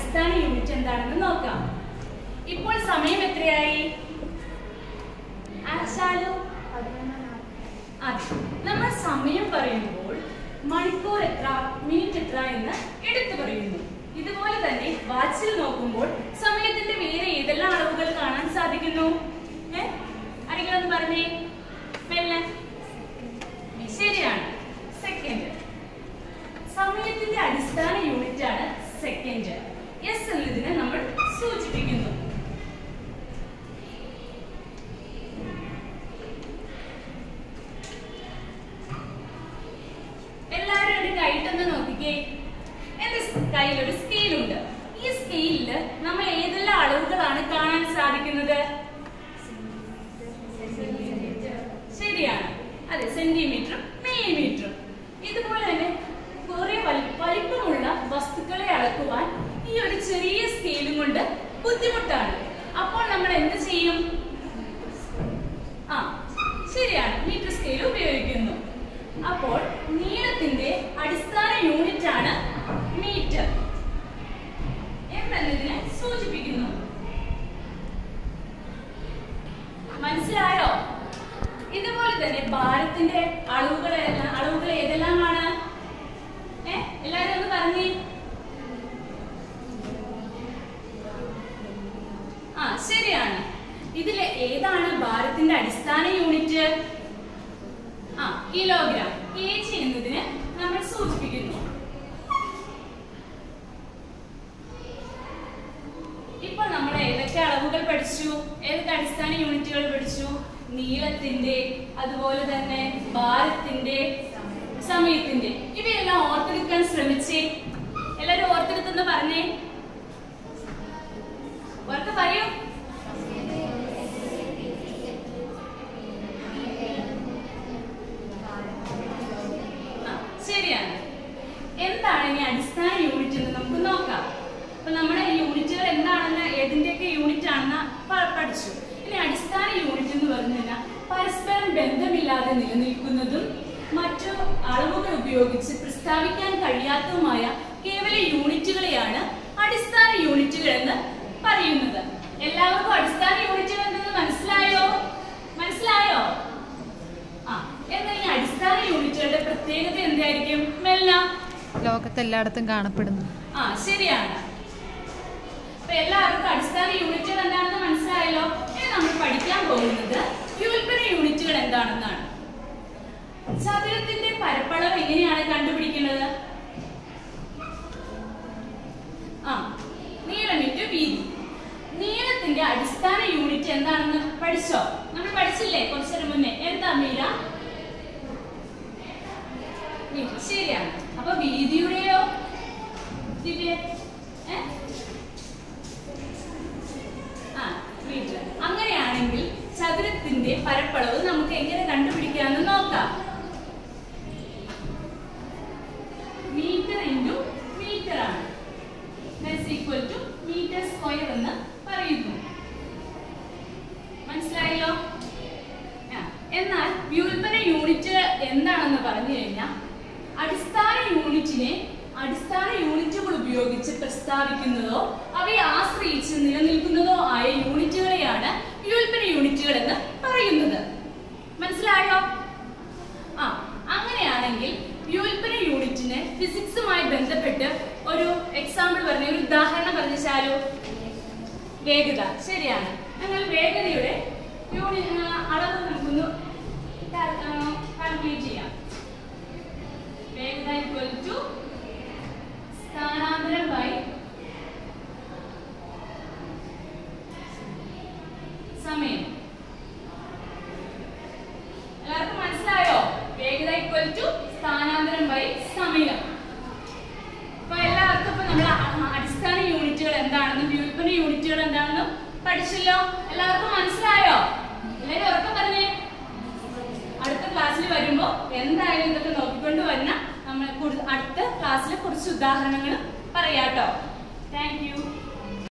അടിസ്ഥാന യൂണിറ്റ് എന്താണെന്ന് നോക്കാം ഇപ്പോൾ സമയം എത്രയായി ആശാലു അതെ നമ്മൾ സമയം പറയുമ്പോൾ മണിക്കൂർ എത്ര മിനിറ്റ് എത്ര എന്ന് എടുത്തു പറയുന്നു ഇതുപോലെ തന്നെ വാച്ചിൽ നോക്കുമ്പോൾ സമയത്തിന്റെ വേറെ ഏതെല്ലാം അളവുകൾ കാണാൻ സാധിക്കുന്നു ഏ ആരെങ്കിലും ഒന്ന് പറഞ്ഞേ മെല്ലെ ശരിയാണ് സെക്കൻഡ് സമയത്തിന്റെ അടിസ്ഥാന യൂണിറ്റ് ആണ് സെക്കൻഡ് എസ് എന്നതിനെ നമ്മൾ സൂചിപ്പിക്കുന്നു എല്ലാവരും ഒരു കൈട്ടൊന്ന് നോക്കിക്കേ എന്റെ കയ്യിൽ ഒരു സ്കെയിലുണ്ട് ഈ സ്കെയിലില് നമ്മൾ ഏതെല്ലാം അളവുകളാണ് കാണാൻ സാധിക്കുന്നത് ശരിയാണ് അതെ സെന്റിമീറ്ററും മില്ലിമീറ്ററും ഇതുപോലെ തന്നെ കുറെ വലി- വലിപ്പമുള്ള വസ്തുക്കളെ അളക്കുവാൻ ഈ ഒരു ചെറിയ സ്കെയിലും കൊണ്ട് ബുദ്ധിമുട്ടാണ് അപ്പോൾ നമ്മൾ എന്ത് ചെയ്യും ആ ശരിയാണ് മീറ്റർ സ്കെയിൽ ഉപയോഗിക്കുന്നു അപ്പോൾ നീളത്തിന്റെ അടിസ്ഥാന യൂണിറ്റ് ആണ് മീറ്റർ എന്നതിനെ സൂചിപ്പിക്കുന്നു മനസ്സിലായോ ഇതുപോലെ തന്നെ ഭാരത്തിന്റെ അളവുകൾ ഏ- അളവുകൾ ഏതെല്ലാമാണ് ഏ എല്ലാരും ഒന്ന് പറഞ്ഞേ ആ ശരിയാണ് ഇതിലെ ഏതാണ് ഭാരത്തിന്റെ അടിസ്ഥാന യൂണിറ്റ് ആ കിലോഗ്രാം കെ ജി എന്നതിന് നമ്മൾ സൂചിപ്പിക്കുന്നു ഇപ്പൊ നമ്മൾ ഏതൊക്കെ അളവുകൾ പഠിച്ചു ഏതൊക്കെ അടിസ്ഥാന യൂണിറ്റുകൾ പഠിച്ചു നീളത്തിന്റെ അതുപോലെ തന്നെ ഭാരത്തിന്റെ സമയത്തിന്റെ ഇവയെല്ലാം ഓർത്തെടുക്കാൻ ശ്രമിച്ചേ എല്ലാരും ഓർത്തെടുത്തെന്ന് പറഞ്ഞേ ഉറക്കെ പറയൂ ആ, ശരിയാണ് എന്താണ് ഇനി അടിസ്ഥാന യൂണിറ്റ് എന്ന് നമുക്ക് നോക്കാം അപ്പൊ നമ്മുടെ യൂണിറ്റുകൾ എന്താണെന്ന് ഏതിന്റെയൊക്കെ യൂണിറ്റ് ആണെന്ന് പ- പഠിച്ചു ഇനി അടിസ്ഥാന യൂണിറ്റ് എന്ന് പറഞ്ഞു കഴിഞ്ഞാൽ പരസ്പരം ബന്ധമില്ലാതെ നിലനിൽക്കുന്നതും മറ്റു അളവുകൾ ഉപയോഗിച്ച് പ്രസ്താവിക്കാൻ കഴിയാത്തതുമായ കേവല യൂണിറ്റുകളെയാണ് അടിസ്ഥാന യൂണിറ്റുകൾ എന്ന് പറയുന്നത് എല്ലാവർക്കും അടിസ്ഥാന യൂണിറ്റുകൾ എന്തെന്ന് മനസ്സിലായോ മനസ്സിലായോ ആ എന്നാൽ ഈ അടിസ്ഥാന യൂണിറ്റുകളുടെ പ്രത്യേകത എന്തായിരിക്കും മെല്ല ലോകത്തെല്ലായിടത്തും കാണപ്പെടുന്നു ആ ശരിയാണ് അപ്പൊ എല്ലാവർക്കും അടിസ്ഥാന യൂണിറ്റുകൾ എന്താണെന്ന് മനസ്സിലായല്ലോ ഇനി നമ്മൾ പഠിക്കാൻ പോകുന്നത് വ്യുൽപ്പന്ന യൂണിറ്റുകൾ എന്താണെന്നാണ് ചതുരത്തിന്റെ പരപ്പളവ് എങ്ങനെയാണ് കണ്ടുപിടിക്കുന്നത് ആ നീളം ഇൻറ്റു വീതി നീളത്തിന്റെ അടിസ്ഥാന യൂണിറ്റ് എന്താണെന്ന് പഠിച്ചോ നമ്മൾ പഠിച്ചില്ലേ കുറച്ചു മുന്നേ എന്താ മീര മീറ്റർ ശരിയാണ് അപ്പൊ വീതിയുടെയോ ദിവ്യ ഏ? ആ മീറ്റർ അങ്ങനെയാണെങ്കിൽ ചതുരത്തിന്റെ പരപ്പളവ് നമുക്ക് എങ്ങനെ കണ്ടുപിടിക്കാമെന്ന് നോക്കാം മീറ്റർ ഇൻറ്റു മീറ്റർ ആണ് ഈക്വൽ ടു മീറ്റർ സ്ക്വയർ എന്ന് പറയുന്നു മനസ്സിലായല്ലോ ആ, എന്നാൽ വ്യുൽപ്പന്ന യൂണിറ്റ് എന്താണെന്ന് പറഞ്ഞു കഴിഞ്ഞാൽ അടിസ്ഥാന യൂണിറ്റിനെ അടിസ്ഥാന യൂണിറ്റുകൾ ഉപയോഗിച്ച് പ്രസ്താവിക്കുന്നതോ അവയെ ആശ്രയിച്ച് നിലനിൽക്കുന്നതോ ആയ യൂണിറ്റുകളെയാണ് വ്യുൽപ്പന്ന യൂണിറ്റുകൾ എന്ന് പറയുന്നത് മനസ്സിലായോ ആ അങ്ങനെയാണെങ്കിൽ വ്യുൽപ്പന്ന യൂണിറ്റിന് ഫിസിക്സുമായി ബന്ധപ്പെട്ട് ഒരു എക്സാമ്പിൾ പറഞ്ഞ ഒരു ഉദാഹരണം പറഞ്ഞാലോ വേഗത ശരിയാണ് ഞങ്ങൾ വേഗതയുടെ യൂണി ആ, അളവ് നമുക്കൊന്ന് കാൽക്കുലേറ്റ് ചെയ്യാം വേഗത ഈക്വൽ ടു സ്ഥാനാന്തരം ബൈ സമയം എല്ലാവർക്കും മനസ്സിലായോ വേഗത ഈക്വൽ ടു സ്ഥാനാന്തരം ബൈ സമയം അപ്പൊ എല്ലാവർക്കും ഇപ്പൊ നമ്മൾ അടിസ്ഥാന യൂണിറ്റുകൾ എന്താണെന്നും വ്യുൽപ്പന്ന യൂണിറ്റുകൾ എന്താണെന്നും പഠിച്ചല്ലോ എല്ലാവർക്കും മനസ്സിലായോ എല്ലാവരും ഉറക്കം പറഞ്ഞേ അടുത്ത ക്ലാസ്സിൽ വരുമ്പോ എന്തായാലും ഇതൊക്കെ നോക്കിക്കൊണ്ട് വന്ന നമ്മൾ കൂടുതൽ- അടുത്ത ക്ലാസ്സിൽ കുറച്ച് ഉദാഹരണങ്ങൾ പറയാട്ടോ താങ്ക് യു